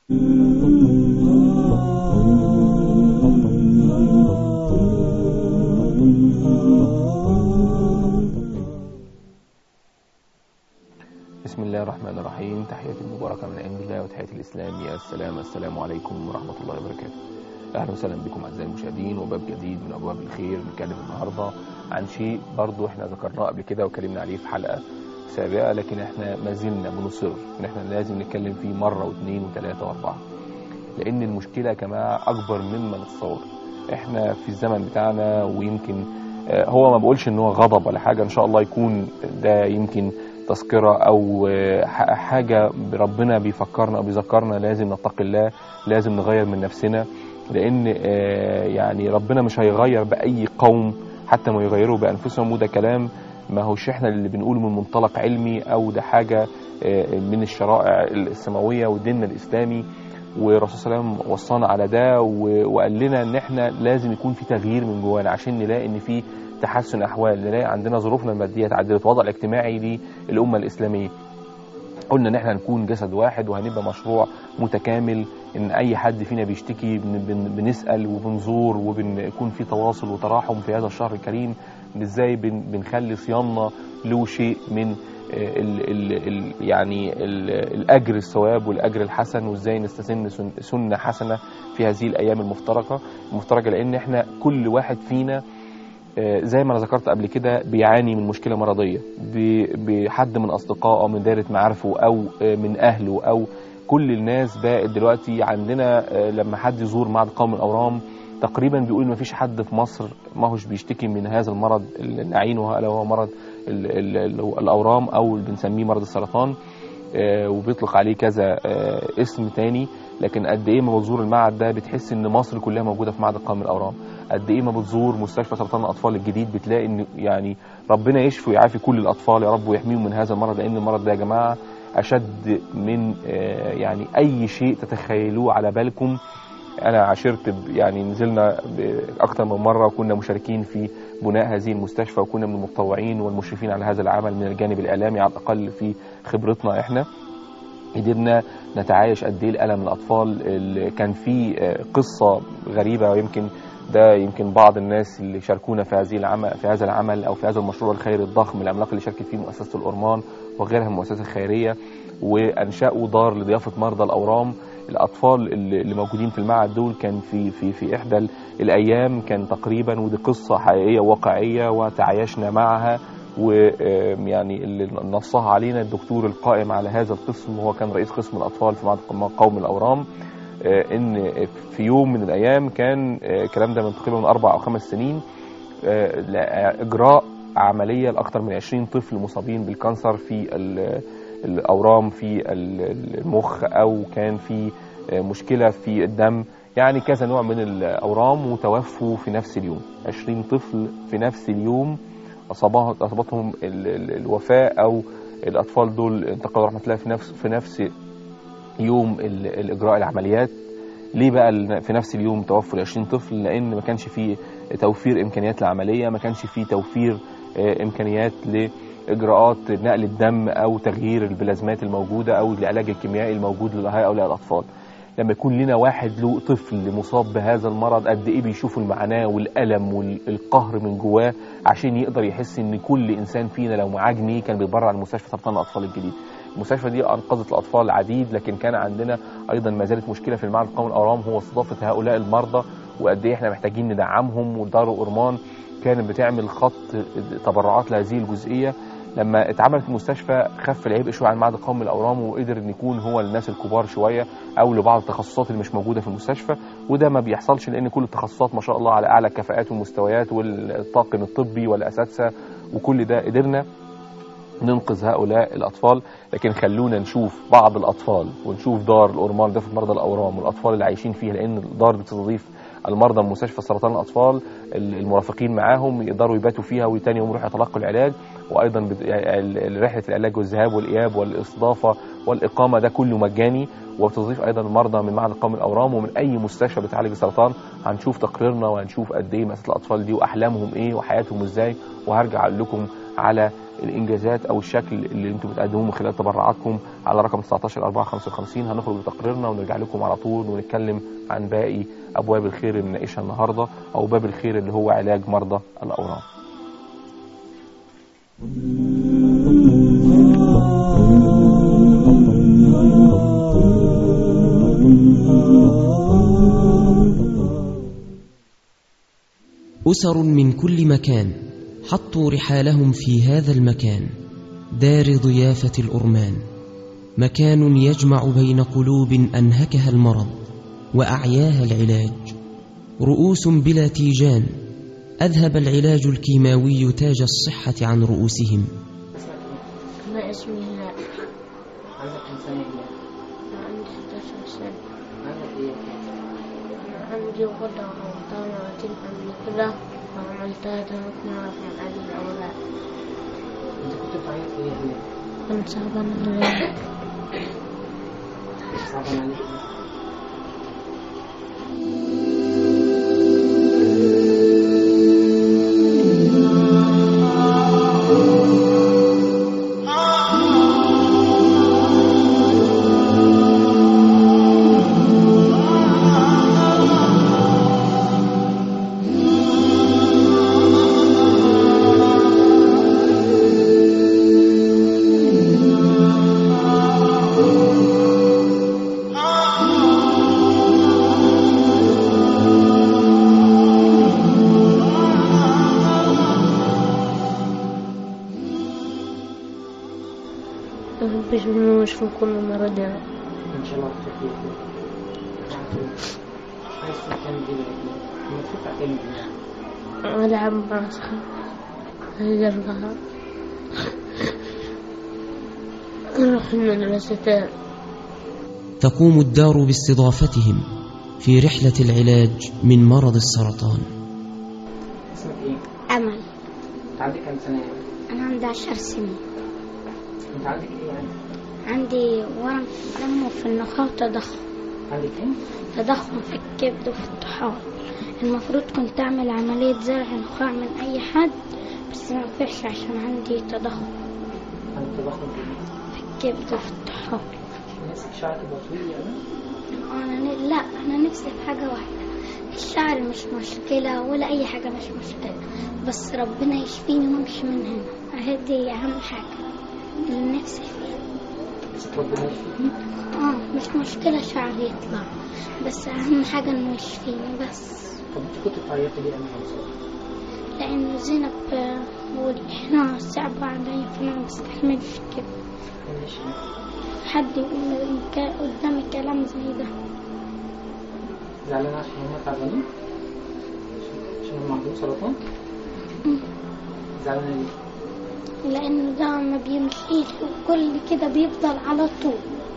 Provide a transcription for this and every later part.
بسم الله الرحمن الرحيم تحياتي المباركة من عند الله وتحياتي الإسلام يا السلام السلام عليكم ورحمة الله وبركاته أهلا وسهلا بكم أعزائي المشاهدين وباب جديد من أبواب الخير نتكلم النهاردة عن شيء برضو احنا ذكرناه قبل كده وكلمنا عليه في حلقة سابقة لكن احنا ما زلنا بنصر ان احنا لازم نتكلم فيه مرة واثنين وثلاثة واربعة لأن المشكلة يا جماعة أكبر مما نتصور احنا في الزمن بتاعنا ويمكن آه، هو ما بقولش ان هو غضب ولا حاجة ان شاء الله يكون ده يمكن تذكرة او آه، ح- حاجة ربنا بيفكرنا او بيذكرنا لازم نتقي الله لازم نغير من نفسنا لان آه، يعني ربنا مش هيغير باي قوم حتى ما يغيروا بانفسهم وده كلام ما هوش احنا اللي بنقوله من منطلق علمي او ده حاجة آه، من الشرائع السماوية وديننا الاسلامي والرسول صلى الله عليه وسلم وصانا على ده و- وقال لنا ان احنا لازم يكون في تغيير من جوانا عشان نلاقي ان في تحسن احوال نلاقي عندنا ظروفنا الماديه اتعدلت الوضع الاجتماعي للامه الاسلاميه قلنا ان احنا هنكون جسد واحد وهنبقى مشروع متكامل ان اي حد فينا بيشتكي بن بن بنسال وبنزور وبنكون في تواصل وتراحم في هذا الشهر الكريم ازاي بن بنخلي صيامنا له شيء من آه، ال ال ال يعني ال الاجر الثواب والاجر الحسن وازاي نستسن سن- سنه حسنه في هذه الايام المفترقه المفترجه لان احنا كل واحد فينا آه، زي ما انا ذكرت قبل كده بيعاني من مشكله مرضيه ب- بحد من اصدقائه او من دايره معارفه او آه، من اهله او كل الناس بقت دلوقتي عندنا آه، لما حد يزور معهد قومي الاورام تقريبا بيقول ما فيش حد في مصر ما هوش بيشتكي من هذا المرض اللي نعينه الا هو مرض ال- ال- ال- الاورام او اللي بنسميه مرض السرطان آه، وبيطلق عليه كذا آه، اسم تاني لكن قد ايه ما بتزور المعهد ده بتحس ان مصر كلها موجوده في معهد قومي الاورام قد ايه ما بتزور مستشفى سرطان الاطفال الجديد بتلاقي ان يعني ربنا يشفي ويعافي كل الاطفال يا رب ويحميهم من هذا المرض لان المرض ده يا جماعه اشد من آه، يعني اي شيء تتخيلوه على بالكم انا عاشرت ب- يعني نزلنا ب- اكتر من مره وكنا مشاركين في بناء هذه المستشفى وكنا من المتطوعين والمشرفين على هذا العمل من الجانب الاعلامي على الاقل في خبرتنا احنا قدرنا نتعايش قد ايه الالم الاطفال اللي كان في آه، قصه غريبه ويمكن ده يمكن بعض الناس اللي شاركونا في هذه العمل في هذا العمل او في هذا المشروع الخيري الضخم العملاق اللي شاركت فيه مؤسسه الأورمان وغيرها من المؤسسات الخيريه وانشاوا دار لضيافه مرضى الاورام الاطفال اللي اللي موجودين في المعهد دول كان في في في احدى ال- الايام كان تقريبا ودي قصه حقيقيه واقعيه وتعايشنا معها ويعني اللي نصها علينا الدكتور القائم على هذا القسم وهو كان رئيس قسم الاطفال في معهد قوم الاورام آه، ان في يوم من الايام كان آه، الكلام ده من تقريبا من اربع او خمس سنين آه، لا- اجراء عمليه لاكثر من 20 طفل مصابين بالكانسر في ال- الاورام في ال- المخ او كان في آه، مشكله في الدم يعني كذا نوع من الاورام وتوفوا في نفس اليوم 20 طفل في نفس اليوم اصابها اصابتهم ال- ال- الوفاه او الاطفال دول انتقلوا رحمه الله في نفس في نفس يوم ال- الاجراء العمليات ليه بقى ال- في نفس اليوم توفوا ال 20 طفل لان ما كانش فيه توفير امكانيات العمليه ما كانش فيه توفير آه، امكانيات لاجراءات نقل الدم او تغيير البلازمات الموجوده او العلاج الكيميائي الموجود لهؤلاء الاطفال لما يكون لنا واحد له طفل مصاب بهذا المرض قد ايه بيشوف المعاناه والالم والقهر من جواه عشان يقدر يحس ان كل انسان فينا لو معاه جنيه كان بيتبرع عن مستشفى سرطان الاطفال الجديد المستشفى دي انقذت الاطفال العديد لكن كان عندنا ايضا ما زالت مشكله في المعهد القومي الاورام هو استضافه هؤلاء المرضى وقد ايه احنا محتاجين ندعمهم ودار اورمان كانت بتعمل خط تبرعات لهذه الجزئيه لما اتعملت المستشفى خف العبء شويه عن معهد القومي الاورام وقدر ان يكون هو للناس الكبار شويه او لبعض التخصصات اللي مش موجوده في المستشفى وده ما بيحصلش لان كل التخصصات ما شاء الله على اعلى كفاءات والمستويات والطاقم الطبي والاساتذه وكل ده قدرنا ننقذ هؤلاء الاطفال لكن خلونا نشوف بعض الاطفال ونشوف دار الاورمان ده في مرضى الاورام والاطفال اللي عايشين فيها لان الدار دي بتستضيف المرضى من مستشفى سرطان الاطفال المرافقين معاهم يقدروا يباتوا فيها وتاني يوم يروحوا يتلقوا العلاج وايضا بت- ال- رحله العلاج والذهاب والاياب والاستضافه والاقامه ده كله مجاني وبتضيف ايضا المرضى من معهد القومي الاورام ومن اي مستشفى بتعالج السرطان هنشوف تقريرنا وهنشوف قد ايه مأساة الاطفال دي واحلامهم ايه وحياتهم ازاي وهرجع اقول لكم على الانجازات او الشكل اللي انتم بتقدموه من خلال تبرعاتكم على رقم 19 455 هنخرج بتقريرنا ونرجع لكم على طول ونتكلم عن باقي ابواب الخير اللي بنناقشها النهارده او باب الخير اللي هو علاج مرضى الاورام أسر من كل مكان حطوا رحالهم في هذا المكان دار ضيافة الأرمان مكان يجمع بين قلوب أنهكها المرض وأعياها العلاج رؤوس بلا تيجان أذهب العلاج الكيماوي تاج الصحة عن رؤوسهم أنا اسمي هلال عندك كم سنة هي؟ أنا عندي 11 سنة عندك ايه؟ أنا عندي غدة وغلطانة وتم قبل كده وعملتها تلات مرات من أجل الأولاد انت كنت بتعيط ليه هي؟ كنت صعبانة عليا صعبان عليك ايه؟ مبحبش منه مش في كل مرض يعني ان شاء الله تخفي عايز تروح تعمل ايه دلوقتي؟ لما تطلع تعمل ايه؟ ألعب مع أصحابي عايز أرجع أروح المدرسة تاني تقوم الدار باستضافتهم في رحلة العلاج من مرض السرطان اسمك ايه؟ أمل انت عندك كم سنة يعني؟ أنا عندي عشر سنين انت عندك ايه يعني؟ عندي ورم في الدم وفي النخاع وتضخم عندك ايه؟ تضخم في الكبد وفي الطحال المفروض كنت أعمل عملية زرع نخاع من أي حد بس ما نفعش عشان عندي تضخم عندك تضخم في ايه؟ في الكبد وفي الطحال نفسك شعرك يبقى طويل يعني؟ أنا ن... لا أنا نفسي في حاجة واحدة الشعر مش مشكلة ولا أي حاجة مش مشكلة بس ربنا يشفيني وامشي من هنا هذه أهم حاجة اللي نفسي فيها بس ربنا يشفيك اه مش مشكلة شعري يطلع بس أهم حاجة إنه يشفيني بس طب انت كنت بتعيطي ليه قبل ما تصلي؟ لأن زينب آه، والإحنا صعب عليا فأنا ما بستحملش كده ماشي حد يقول كا- قدامي كلام زي ده زعلان عشان هم تعبانين؟ عشان هم عندهم سرطان؟ مم. زعلانة ليه؟ لأنه ده ما بيمشيش وكل كده بيفضل على طول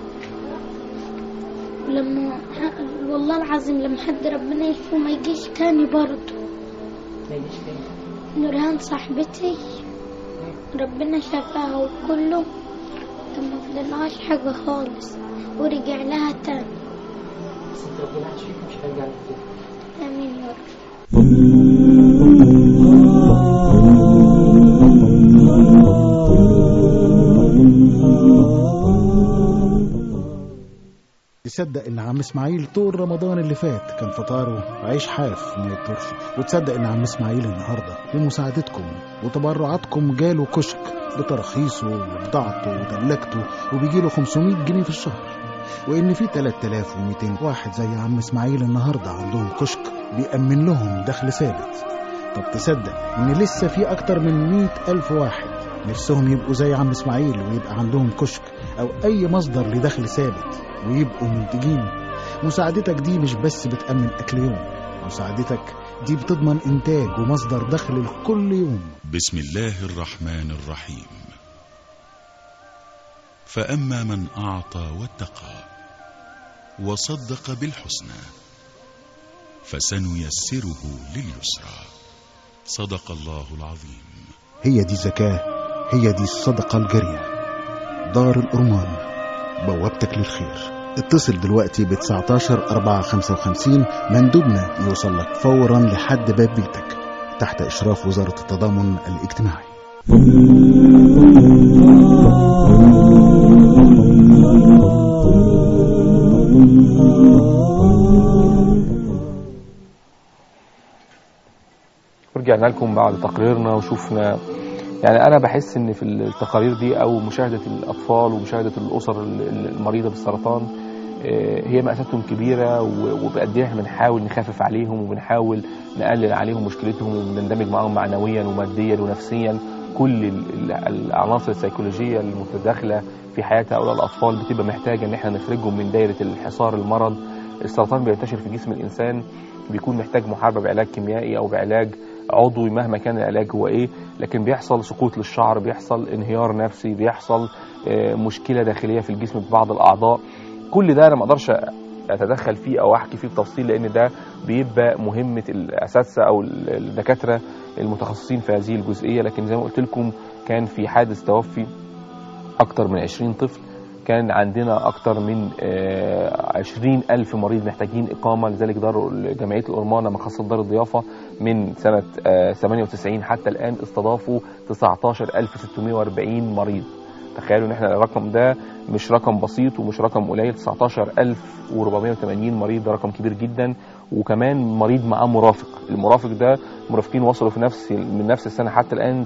ولما ح- والله العظيم لما حد ربنا يشفيه ما يجيش تاني برضه ما يجيش تاني نورهان صاحبتي ربنا شفاها وكله ما فضلهاش حاجة خالص ورجع لها تاني بس انت ربنا هيشفيك مش هيرجع لك تاني آمين يا رب تصدق ان عم اسماعيل طول رمضان اللي فات كان فطاره عيش حاف ما يطرش وتصدق ان عم اسماعيل النهارده بمساعدتكم وتبرعاتكم جاله كشك بتراخيصه وبضاعته وتلاجته وبيجيله 500 جنيه في الشهر وان في 3200 واحد زي عم اسماعيل النهارده عندهم كشك بيأمن لهم دخل ثابت طب تصدق ان لسه في اكتر من 100 الف واحد نفسهم يبقوا زي عم اسماعيل ويبقى عندهم كشك او اي مصدر لدخل ثابت ويبقوا منتجين مساعدتك دي مش بس بتأمن أكل يوم مساعدتك دي بتضمن إنتاج ومصدر دخل لكل يوم بسم الله الرحمن الرحيم فاما من اعطى واتقى وصدق بالحسنى فسنيسره لليسرى صدق الله العظيم هي دي الزكاة هي دي الصدقة الجارية دار الأرمان بوابتك للخير اتصل دلوقتي ب 19 455 مندوبنا يوصل لك فورا لحد باب بيتك تحت إشراف وزارة التضامن الاجتماعي ورجعنا لكم بعد تقريرنا وشوفنا يعني انا بحس ان في التقارير دي او مشاهده الاطفال ومشاهده الاسر المريضه بالسرطان آه، هي مأساتهم كبيره و- وبقد ايه احنا بنحاول نخفف عليهم وبنحاول نقلل عليهم مشكلتهم وبنندمج معاهم معنويا وماديا ونفسيا كل ال- ال- العناصر السيكولوجيه المتداخله في حياه هؤلاء الاطفال بتبقى محتاجه ان احنا نخرجهم من دايره الحصار المرض السرطان بينتشر في جسم الانسان بيكون محتاج محاربه بعلاج كيميائي او بعلاج عضوي مهما كان العلاج هو ايه لكن بيحصل سقوط للشعر بيحصل انهيار نفسي بيحصل آه، مشكله داخليه في الجسم في بعض الاعضاء كل ده انا ما اقدرش اتدخل فيه او احكي فيه بتفصيل لان ده بيبقى مهمه الاساتذه او الدكاتره المتخصصين في هذه الجزئيه لكن زي ما قلت لكم كان في حادث توفي اكتر من 20 طفل كان عندنا أكتر من آه، 20 ألف مريض محتاجين إقامة لذلك دار جمعية الأورمان لما خصت دار الضيافة من سنة آه، 98 حتى الآن استضافوا 19640 مريض تخيلوا ان احنا الرقم ده مش رقم بسيط ومش رقم قليل 19480 مريض ده رقم كبير جدا وكمان مريض معاه مرافق المرافق ده مرافقين وصلوا في نفس من نفس السنه حتى الان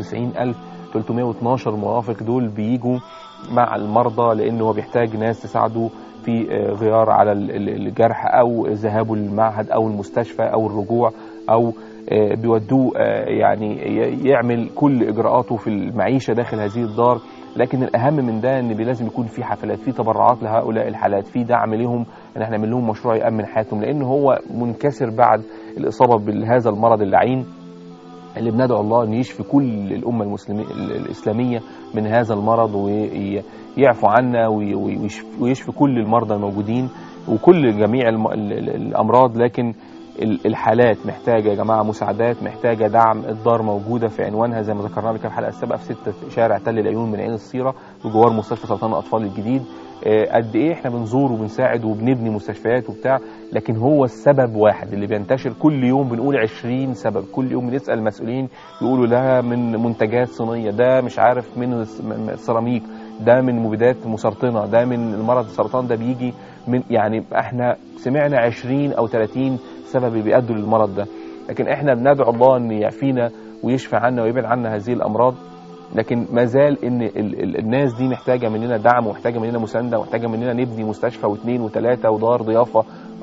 96312 مرافق دول بيجوا مع المرضى لان هو بيحتاج ناس تساعده في آه، غيار على ال- ال- الجرح او ذهابه للمعهد او المستشفى او الرجوع او آه، بيودوه آه، يعني ي- يعمل كل اجراءاته في المعيشه داخل هذه الدار لكن الاهم من ده ان لازم يكون في حفلات في تبرعات لهؤلاء الحالات في دعم لهم ان احنا نعمل لهم مشروع يامن حياتهم لان هو منكسر بعد الاصابه بهذا المرض اللعين اللي بندعو الله ان يشفي كل الامه المسلميه الاسلاميه من هذا المرض ويعفو عنا وي- ويشفي ويشفي كل المرضى الموجودين وكل جميع الم- ال- ال- الامراض لكن ال- الحالات محتاجه يا جماعه مساعدات محتاجه دعم الدار موجوده في عنوانها زي ما ذكرنا لك في الحلقه السابقه في 6 شارع تل العيون من عين الصيره بجوار مستشفى سرطان الاطفال الجديد آه، قد ايه احنا بنزور وبنساعد وبنبني مستشفيات وبتاع لكن هو السبب واحد اللي بينتشر كل يوم بنقول 20 سبب كل يوم بنسال المسؤولين يقولوا لها من منتجات صينيه ده مش عارف من الس- من السيراميك ده من مبيدات مسرطنه ده من المرض السرطان ده بيجي من يعني احنا سمعنا 20 او 30 سبب اللي بيؤدوا للمرض ده لكن احنا بندعو الله ان يعفينا ويشفي عنا ويبعد عنا هذه الامراض لكن ما زال ان ال ال الناس دي محتاجه مننا دعم ومحتاجه مننا مسانده ومحتاجه مننا نبني مستشفى واثنين وثلاثه ودار ضيافه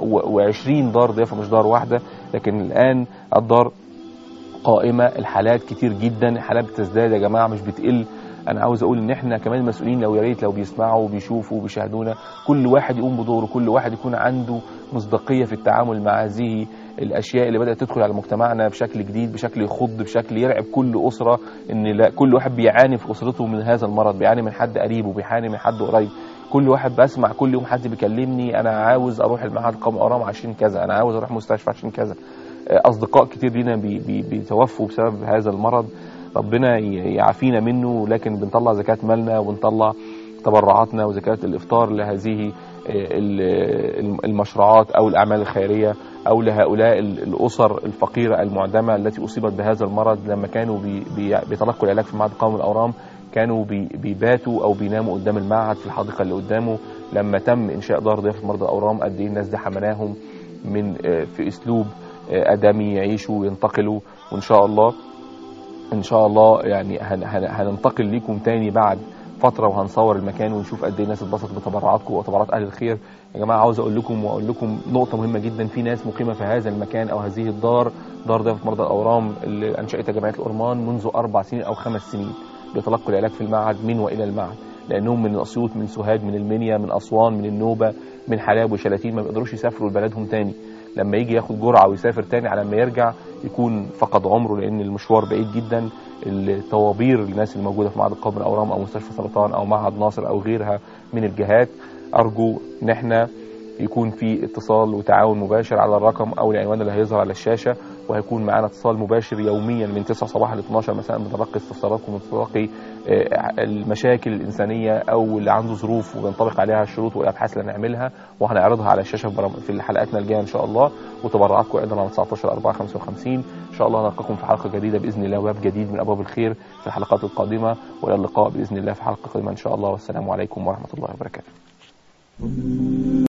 و20 دار ضيافه مش دار واحده لكن الان الدار قائمه الحالات كتير جدا الحالات بتزداد يا جماعه مش بتقل انا عاوز اقول ان احنا كمان المسؤولين لو يا ريت لو بيسمعوا وبيشوفوا وبيشاهدونا كل واحد يقوم بدوره كل واحد يكون عنده مصداقيه في التعامل مع هذه الاشياء اللي بدات تدخل على مجتمعنا بشكل جديد بشكل يخض بشكل يرعب كل اسره ان لا كل واحد بيعاني في اسرته من هذا المرض بيعاني من حد قريبه بيعاني من حد قريب كل واحد بسمع كل يوم حد بيكلمني انا عاوز اروح المعهد قومي اورام عشان كذا انا عاوز اروح مستشفى عشان كذا اصدقاء كتير لينا بي بي بيتوفوا بسبب هذا المرض ربنا ي- يعافينا منه لكن بنطلع زكاة مالنا وبنطلع تبرعاتنا وزكاة الإفطار لهذه ال- المشروعات أو الأعمال الخيرية أو لهؤلاء ال- الأسر الفقيرة المعدمة التي أصيبت بهذا المرض لما كانوا بي بي بيتلقوا العلاج في معهد قومي الأورام كانوا بي بيباتوا أو بيناموا قدام المعهد في الحديقة اللي قدامه لما تم إنشاء دار ضيافة مرضى الأورام قد إيه الناس دي حمناهم من آه، في أسلوب آه، آدمي يعيشوا وينتقلوا وإن شاء الله ان شاء الله يعني هن هن هننتقل ليكم تاني بعد فتره وهنصور المكان ونشوف قد ايه الناس اتبسطت بتبرعاتكم وتبرعات اهل الخير يا جماعه عاوز اقول لكم واقول لكم نقطه مهمه جدا في ناس مقيمه في هذا المكان او هذه الدار دار ضيافه مرضى الاورام اللي انشاتها جمعيه الأورمان منذ اربع سنين او خمس سنين بيتلقوا العلاج في المعهد من والى المعهد لانهم من اسيوط من سوهاج من المنيا من اسوان من النوبه من حلب وشلاتين ما بيقدروش يسافروا لبلدهم تاني لما يجي ياخد جرعه ويسافر تاني على ما يرجع يكون فقد عمره لان المشوار بعيد جدا الطوابير الناس اللي موجوده في معهد القبر الاورام او مستشفى سرطان او معهد ناصر او غيرها من الجهات ارجو ان احنا يكون في اتصال وتعاون مباشر على الرقم او العنوان اللي هيظهر على الشاشه وهيكون معانا اتصال مباشر يوميا من 9 صباحا ل 12 مساء بنتلقي استفساراتكم وبنتلقي آه، المشاكل الانسانيه او اللي عنده ظروف وبينطبق عليها الشروط والابحاث اللي هنعملها وهنعرضها على الشاشه في برام- في حلقاتنا الجايه ان شاء الله وتبرعاتكم ايضا على 19 4 55 ان شاء الله نلقاكم في حلقه جديده باذن الله وباب جديد من ابواب الخير في الحلقات القادمه والى اللقاء باذن الله في حلقه قادمه ان شاء الله والسلام عليكم ورحمه الله وبركاته